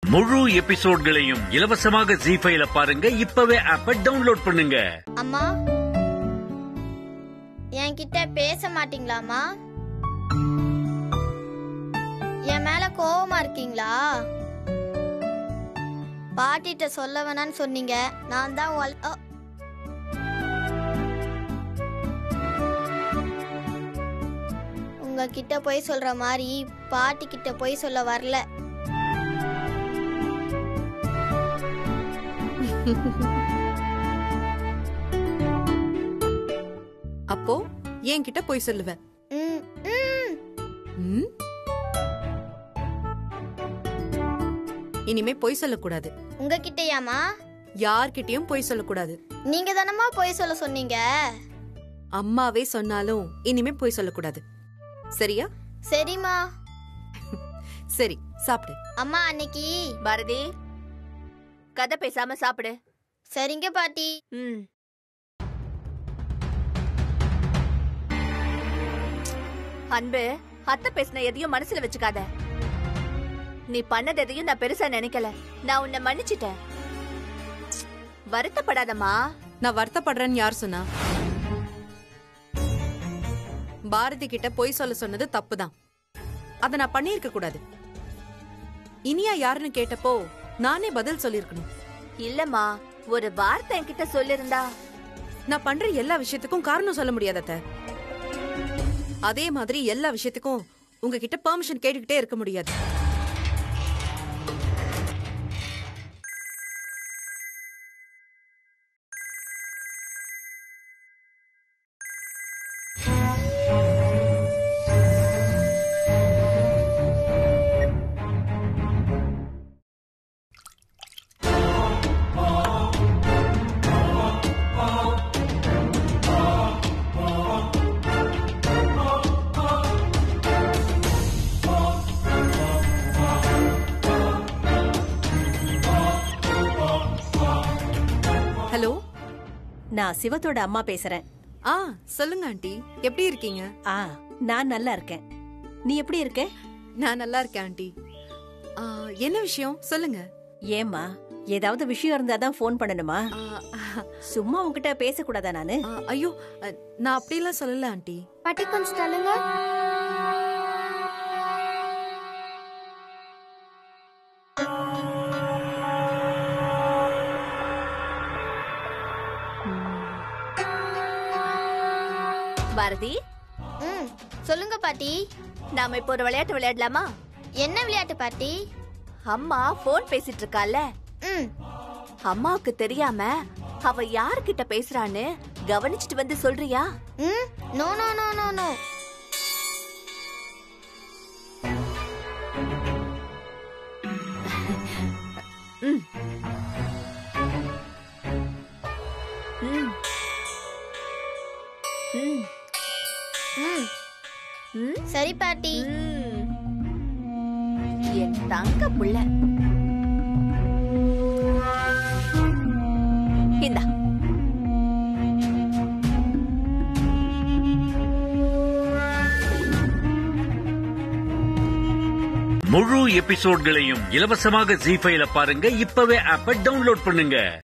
முழு எபிசோட்களையும் இலவசமாக ஜி ஃபைல பாருங்க இப்பவே ஆப்ப டவுன்லோட் பண்ணுங்க அம்மா என்கிட்ட பேச மாட்டீங்களாம்மா என் மேல கோவமா இருக்கீங்களா பாட்டிட்ட சொல்ல வேணாம்னு சொன்னீங்க நான் தான் உள்- அ. உங்ககிட்ட போய் சொல்ற மாதிரி பாட்டி கிட்ட போய் சொல்ல வரல அப்போ என்கிட்ட போய் சொல்லுவேன் ம், ம். ம்? இனிமே பொய் சொல்லக்கூடாது உங்ககிட்டயாம்மா யார்கிட்டயும் பொய் சொல்லக்கூடாது நீங்க தானம்மா போய் சொல்ல சொன்னீங்க அம்மாவே சொன்னாலும் இனிமே பொய் சொல்லக்கூடாது சரியா சரிம்மா சரி சாப்பிடு அம்மா அன்னைக்கு பாரதி கதை பேசாம சாப்பிடு சரிங்க பாட்டி ம் அன்பு அத்தை பேசின எதையும் மனசுல வச்சுக்காத நீ பண்ணது எதையும் நான் பெருசா நினைக்கல நான் உன்னை மன்னிச்சிட்டேன் வருத்தப்படாதம்மா நான் வருத்தப்படுறேன்னு யார் சொன்னா பாரதி கிட்ட பொய் சொல்ல சொன்னது தப்புதான் அத நான் பண்ணியிருக்க கூடாது இனியா யாருன்னு கேட்டப்போ நானே பதில் சொல்லிருக்கணும் இல்லம்மா ஒரு வார்த்தை என்கிட்ட சொல்லிருந்தா நான் பண்ற எல்லா விஷயத்துக்கும் காரணம் சொல்ல முடியாது அத்தை அதே மாதிரி எல்லா விஷயத்துக்கும் உங்ககிட்ட பெர்மிஷன் கேட்டுக்கிட்டே இருக்க முடியாது ஹலோ நான் சிவத்தோட அம்மா பேசுறேன் ஆ சொல்லுங்க ஆண்டி எப்படி இருக்கீங்க ஆ நான் நல்லா இருக்கேன் நீ எப்படி இருக்க நான் நல்லா இருக்கேன் ஆண்டி ஆ, என்ன விஷயம் சொல்லுங்க ஏம்மா ஏதாவது விஷயம் இருந்தா தான் ஃபோன் பண்ணணுமா ஆ, சும்மா உன்கிட்ட பேசக்கூடாதா நானு ஆ, ஐயோ அ, நான் அப்படியெல்லாம் சொல்லல ஆண்டி பாட்டி கொஞ்சம் தள்ளுங்க பாரதி ம் சொல்லுங்க பாட்டி நாம இப்போ ஒரு விளையாட்டு விளையாடலாமா என்ன விளையாட்டு பாட்டி அம்மா போன் பேசிட்டு இருக்கால ம் அம்மாவுக்கு தெரியாம அவ யார்கிட்ட பேசுறான்னு கவனிச்சிட்டு வந்து சொல்றியா hmm no no no no no hmm. Hmm. Hmm. Hmm ம். சரி பாட்டி ம். என் தங்க புள்ள இந்தா முழு எபிசோட்களையும் இலவசமாக ஜி ஃபைல பாருங்க இப்பவே ஆப்ப டவுன்லோட் பண்ணுங்க